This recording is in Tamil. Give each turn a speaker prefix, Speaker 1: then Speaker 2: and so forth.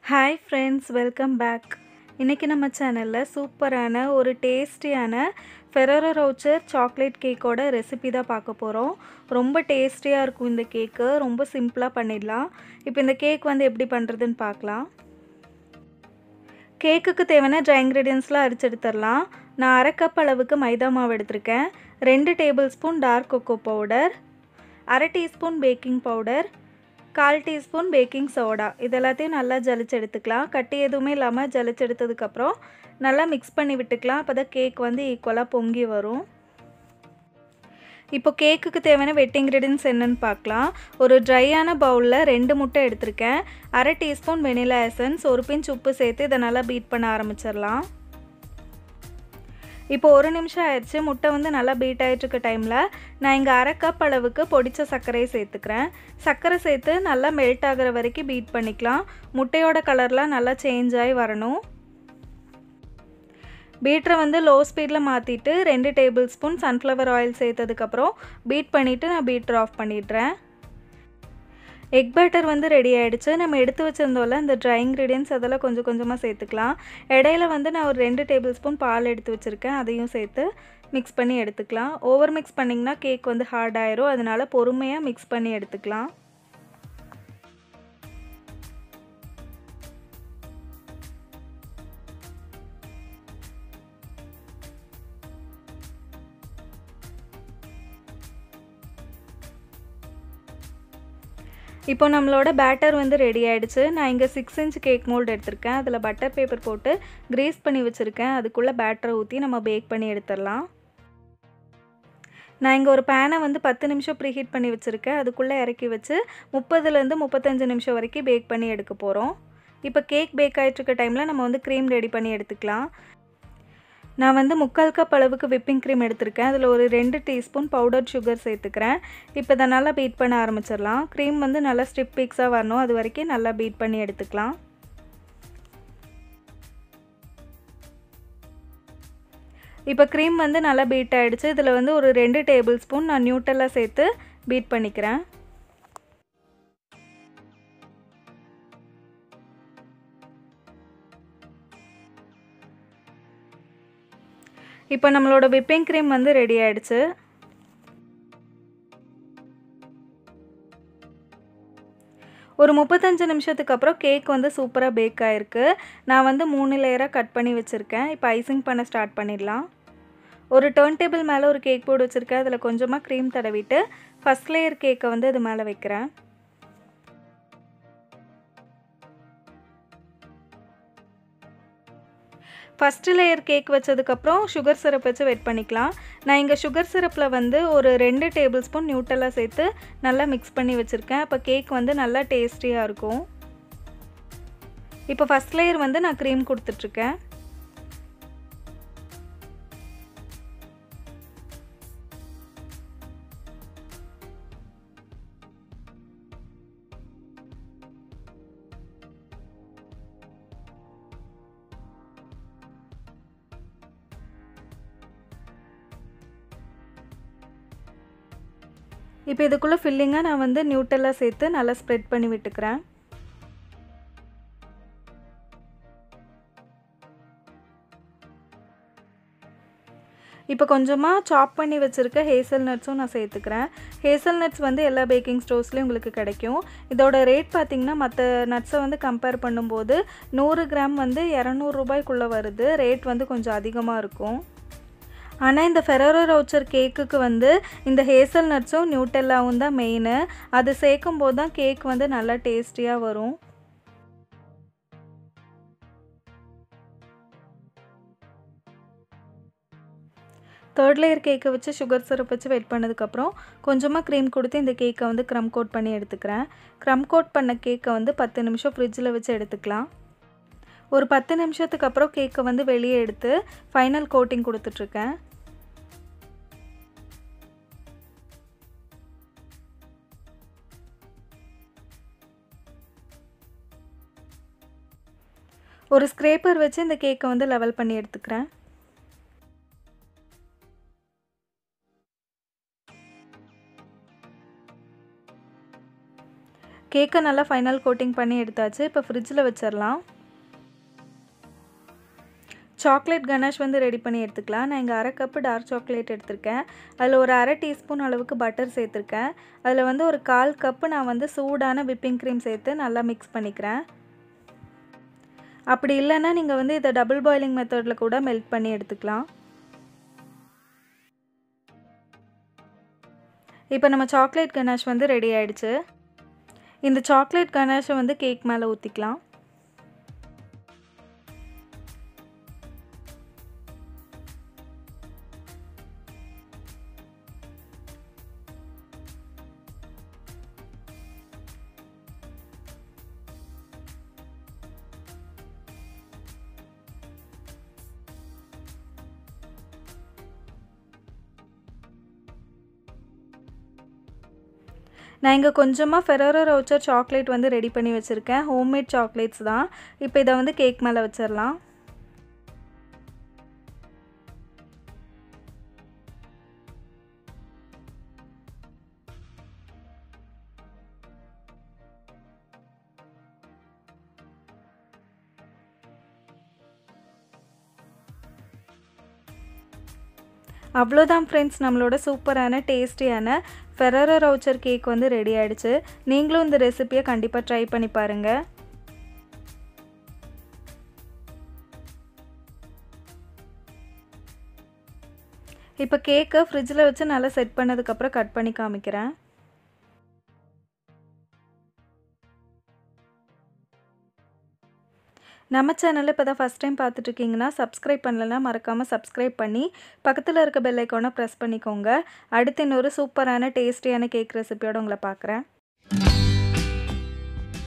Speaker 1: ஹாய் ஃப்ரெண்ட்ஸ் வெல்கம் பேக் இன்றைக்கி நம்ம சேனலில் சூப்பரான ஒரு டேஸ்டியான ஃபெரரோ ரோச்சர் சாக்லேட் கேக்கோட ரெசிபி தான் பார்க்க போகிறோம் ரொம்ப டேஸ்டியாக இருக்கும் இந்த கேக்கு ரொம்ப சிம்பிளாக பண்ணிடலாம் இப்போ இந்த கேக் வந்து எப்படி பண்ணுறதுன்னு பார்க்கலாம் கேக்குக்கு தேவையான ட்ரை இன்க்ரீடியன்ஸ்லாம் அரிச்சு எடுத்துடலாம் நான் அரை கப் அளவுக்கு மைதா மாவு எடுத்திருக்கேன் ரெண்டு tablespoon dark cocoa powder அரை டீஸ்பூன் பேக்கிங் பவுடர் கால் டீஸ்பூன் பேக்கிங் சோடா இது எல்லாத்தையும் நல்லா ஜலிச்சு எடுத்துக்கலாம் கட்டி எதுவுமே இல்லாமல் ஜலிச்சு எடுத்ததுக்கப்புறம் நல்லா மிக்ஸ் பண்ணி விட்டுக்கலாம் அப்போ தான் கேக் வந்து ஈக்குவலாக பொங்கி வரும் இப்போ கேக்குக்கு தேவையான வெட் இன்க்ரீடியன்ஸ் என்னென்னு பார்க்கலாம் ஒரு ட்ரையான பவுலில் ரெண்டு முட்டை எடுத்திருக்கேன் அரை டீஸ்பூன் வெனிலா எசன்ஸ் ஒரு பிஞ்ச் உப்பு சேர்த்து இதை நல்லா பீட் பண்ண ஆரம்பிச்சிடலாம் இப்போ ஒரு நிமிஷம் ஆயிடுச்சு முட்டை வந்து நல்லா பீட் ஆகிட்டுருக்க டைமில் நான் இங்கே அரை கப் அளவுக்கு பொடித்த சர்க்கரையை சேர்த்துக்கிறேன் சர்க்கரை சேர்த்து நல்லா மெல்ட் ஆகிற வரைக்கும் பீட் பண்ணிக்கலாம் முட்டையோட கலர்லாம் நல்லா சேஞ்ச் ஆகி வரணும் பீட்டரை வந்து லோ ஸ்பீடில் மாற்றிட்டு ரெண்டு டேபிள் ஸ்பூன் சன்ஃப்ளவர் ஆயில் சேர்த்ததுக்கப்புறம் பீட் பண்ணிவிட்டு நான் பீட்டர் ஆஃப் பண்ணிடுறேன் எக் பேட்டர் வந்து ரெடி ஆகிடுச்சு நம்ம எடுத்து வச்சுருந்தோம்ல இந்த ட்ரை இன்க்ரீடியன்ஸ் அதெல்லாம் கொஞ்சம் கொஞ்சமாக சேர்த்துக்கலாம் இடையில வந்து நான் ஒரு ரெண்டு டேபிள் ஸ்பூன் பால் எடுத்து வச்சுருக்கேன் அதையும் சேர்த்து மிக்ஸ் பண்ணி எடுத்துக்கலாம் ஓவர் மிக்ஸ் பண்ணிங்கன்னா கேக் வந்து ஹார்ட் ஆயிரும் அதனால் பொறுமையாக மிக்ஸ் பண்ணி எடுத்துக்கலாம் இப்போ நம்மளோட பேட்டர் வந்து ரெடி ஆகிடுச்சு நான் இங்கே சிக்ஸ் இன்ச் கேக் மோல்டு எடுத்திருக்கேன் அதில் பட்டர் பேப்பர் போட்டு க்ரீஸ் பண்ணி வச்சுருக்கேன் அதுக்குள்ளே பேட்டரை ஊற்றி நம்ம பேக் பண்ணி எடுத்துடலாம் நான் இங்கே ஒரு பேனை வந்து பத்து நிமிஷம் ப்ரீஹீட் பண்ணி வச்சுருக்கேன் அதுக்குள்ளே இறக்கி வச்சு முப்பதுலேருந்து முப்பத்தஞ்சு நிமிஷம் வரைக்கும் பேக் பண்ணி எடுக்க போகிறோம் இப்போ கேக் பேக் ஆகிட்டுருக்க டைமில் நம்ம வந்து க்ரீம் ரெடி பண்ணி எடுத்துக்கலாம் நான் வந்து முக்கால் கப் அளவுக்கு விப்பிங் க்ரீம் எடுத்திருக்கேன் அதில் ஒரு ரெண்டு டீஸ்பூன் பவுடர் சுகர் சேர்த்துக்கிறேன் இப்போ இதை நல்லா பீட் பண்ண ஆரம்பிச்சிடலாம் க்ரீம் வந்து நல்லா ஸ்டிப் பீக்ஸாக வரணும் அது வரைக்கும் நல்லா பீட் பண்ணி எடுத்துக்கலாம் இப்போ க்ரீம் வந்து நல்லா பீட் ஆகிடுச்சு இதில் வந்து ஒரு ரெண்டு டேபிள் ஸ்பூன் நான் நியூட்டெல்லாம் சேர்த்து பீட் பண்ணிக்கிறேன் இப்போ நம்மளோட விப்பிங் க்ரீம் வந்து ரெடி ஆகிடுச்சு ஒரு முப்பத்தஞ்சு நிமிஷத்துக்கு அப்புறம் கேக் வந்து சூப்பராக பேக் ஆகிருக்கு நான் வந்து மூணு லேயராக கட் பண்ணி வச்சுருக்கேன் இப்போ ஐசிங் பண்ண ஸ்டார்ட் பண்ணிடலாம் ஒரு டேர்ன் டேபிள் மேலே ஒரு கேக் போர்டு வச்சுருக்கேன் அதில் கொஞ்சமாக க்ரீம் தடவிட்டு ஃபஸ்ட் லேயர் கேக்கை வந்து இது மேலே வைக்கிறேன் ஃபஸ்ட்டு லேயர் கேக் வச்சதுக்கப்புறம் சுகர் சிரப் வச்சு வெட் பண்ணிக்கலாம் நான் இங்கே சுகர் சிரப்பில் வந்து ஒரு ரெண்டு டேபிள் ஸ்பூன் நியூட்டெல்லாம் சேர்த்து நல்லா மிக்ஸ் பண்ணி வச்சுருக்கேன் அப்போ கேக் வந்து நல்லா டேஸ்டியாக இருக்கும் இப்போ ஃபஸ்ட் லேயர் வந்து நான் க்ரீம் கொடுத்துட்ருக்கேன் இப்போ இதுக்குள்ளே ஃபில்லிங்காக நான் வந்து நியூட்டெல்லாம் சேர்த்து நல்லா ஸ்ப்ரெட் பண்ணி விட்டுக்கிறேன் இப்போ கொஞ்சமாக சாப் பண்ணி வச்சுருக்க ஹேசல் நட்ஸும் நான் சேர்த்துக்கிறேன் ஹேசல் நட்ஸ் வந்து எல்லா பேக்கிங் ஸ்டோர்ஸ்லேயும் உங்களுக்கு கிடைக்கும் இதோட ரேட் பார்த்திங்கன்னா மற்ற நட்ஸை வந்து கம்பேர் பண்ணும்போது நூறு கிராம் வந்து இரநூறுபாய்க்குள்ளே வருது ரேட் வந்து கொஞ்சம் அதிகமாக இருக்கும் ஆனால் இந்த ஃபெரோரோ ரவுச்சர் கேக்குக்கு வந்து இந்த ஹேசல் நட்ஸும் நியூட்டெல்லாவும் தான் மெயின் அது சேர்க்கும் போது தான் கேக் வந்து நல்லா டேஸ்டியாக வரும் தேர்ட் லேயர் கேக்கை வச்சு சுகர் சிரப் வச்சு வெயிட் பண்ணதுக்கப்புறம் கொஞ்சமாக க்ரீம் கொடுத்து இந்த கேக்கை வந்து க்ரம் கோட் பண்ணி எடுத்துக்கிறேன் க்ரம் கோட் பண்ண கேக்கை வந்து பத்து நிமிஷம் ஃப்ரிட்ஜில் வச்சு எடுத்துக்கலாம் ஒரு பத்து நிமிஷத்துக்கு அப்புறம் கேக்கை வந்து வெளியே எடுத்து ஃபைனல் கோட்டிங் கொடுத்துட்ருக்கேன் ஒரு ஸ்க்ரேப்பர் வச்சு இந்த கேக்கை வந்து லெவல் பண்ணி எடுத்துக்கிறேன் கேக்கை நல்லா ஃபைனல் கோட்டிங் பண்ணி எடுத்தாச்சு இப்போ ஃப்ரிட்ஜில் வச்சிடலாம் சாக்லேட் கனாஷ் வந்து ரெடி பண்ணி எடுத்துக்கலாம் நான் இங்கே அரை கப்பு டார்க் சாக்லேட் எடுத்திருக்கேன் அதில் ஒரு அரை டீஸ்பூன் அளவுக்கு பட்டர் சேர்த்துருக்கேன் அதில் வந்து ஒரு கால் கப்பு நான் வந்து சூடான விப்பிங் க்ரீம் சேர்த்து நல்லா மிக்ஸ் பண்ணிக்கிறேன் அப்படி இல்லைன்னா நீங்கள் வந்து இதை டபுள் பாயிலிங் மெத்தடில் கூட மெல்ட் பண்ணி எடுத்துக்கலாம் இப்போ நம்ம சாக்லேட் கனாஷ் வந்து ரெடி ஆயிடுச்சு இந்த சாக்லேட் கனாஷை வந்து கேக் மேலே ஊற்றிக்கலாம் நான் இங்கே கொஞ்சமாக ஃபெரோரோ ரோச்சர் சாக்லேட் வந்து ரெடி பண்ணி வச்சுருக்கேன் ஹோம்மேட் சாக்லேட்ஸ் தான் இப்போ இதை வந்து கேக் மேலே வச்சிடலாம் அவ்வளோதான் ஃப்ரெண்ட்ஸ் நம்மளோட சூப்பரான டேஸ்டியான ஃபெரரோ ரவுச்சர் கேக் வந்து ரெடி ஆகிடுச்சு நீங்களும் இந்த ரெசிப்பியை கண்டிப்பாக ட்ரை பண்ணி பாருங்கள் இப்போ கேக்கை ஃப்ரிட்ஜில் வச்சு நல்லா செட் பண்ணதுக்கப்புறம் கட் பண்ணி காமிக்கிறேன் நம்ம சேனலில் இப்போ தான் ஃபஸ்ட் டைம் பார்த்துட்ருக்கீங்கன்னா சப்ஸ்கிரைப் பண்ணலன்னா மறக்காமல் சப்ஸ்கிரைப் பண்ணி பக்கத்தில் இருக்க பெல் ஐக்கானை ப்ரெஸ் பண்ணிக்கோங்க அடுத்து இன்னொரு சூப்பரான டேஸ்டியான கேக் ரெசிபியோடு உங்களை பார்க்குறேன்